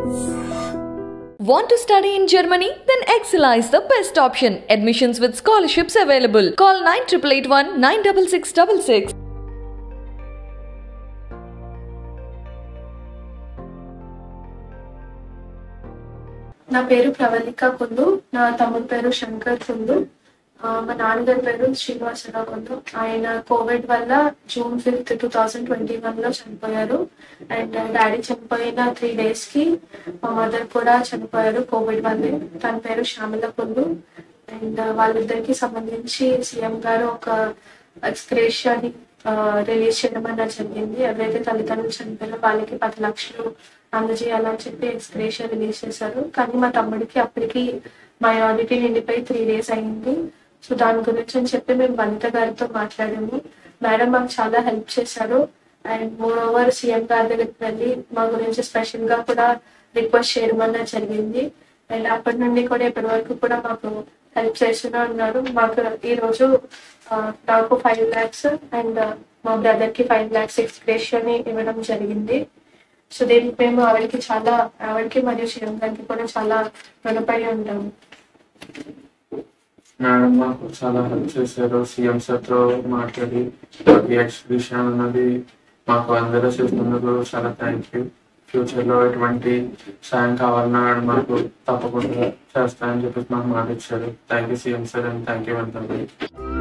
Want to study in Germany? Then Excella is the best option. Admissions with scholarships available. Call 9881 96666. నా పేరు ప్రవళిక కుందు నా తమ్ముడు పేరు శంకర్ కుందు ఆ, మా నాన్నగారి పేరు శ్రీనివాసరావు కుందు ఆయన కోవిడ్ వల్ల June fifth two thousand twenty one లో చనిపోయారు అండ్ డాడీ చనిపోయిన త్రీ డేస్ కి మా మదర్ కూడా చనిపోయారు కోవిడ్ వల్లే తన పేరు శ్యామల కుందు అండ్ వాళ్ళిద్దరికి సంబంధించి సీఎం గారు ఒక ఎక్స్క్రేషన్ రిలీజ్ చేయడం అనేది జరిగింది ఎవరైతే తల్లిదండ్రులు చనిపోయారో వాళ్ళకి పది లక్షలు అందజేయాలని చెప్పి ఎక్స్క్రేషన్ రిలీజ్ చేశారు కానీ మా తమ్ముడికి అప్పటికి మయారిటీ నిండిపోయి త్రీ డేస్ అయింది సో దాని గురించి అని చెప్పి మేము వనిత గారితో మాట్లాడాము మేడం మాకు చాలా హెల్ప్ చేశారు అండ్ మోర్ ఓవర్ సీఎం గారి దగ్గరికి వెళ్ళి మా గురించి స్పెషల్ గా కూడా రిక్వెస్ట్ చేయడం అన్నది జరిగింది అండ్ అప్పటి నుండి కూడా ఇప్పటి వరకు కూడా మాకు హెల్ప్ చేస్తూనే ఉన్నారు మాకు ఈ రోజు ఆ, నాకు ఫైవ్ ల్యాక్స్ అండ్ మా బ్రదర్ కి ఫైవ్ ల్యాక్స్ ఎక్స్ప్రెషన్ ఇవ్వడం జరిగింది సో దీనికి మేము ఆవిడకి చాలా ఆవిడకి మరియు శివం గారికి కూడా చాలా రుణపడి ఉంటాము మేడం మాకు చాలా హెల్ప్ చేశారు సీఎం సార్తో మాట్లాడి మాకు ఎక్స్ప్రెషన్ అన్నది మాకు అందరూ చేసినందుకు చాలా థ్యాంక్ యూ ఫ్యూచర్లో ఎటువంటి సాయం కావాలన్నా ఆవిడ మాకు తప్పకుండా చేస్తానని చెప్పేసి మాకు మాట ఇచ్చారు thank you CM sir and thank you వెళ్తాను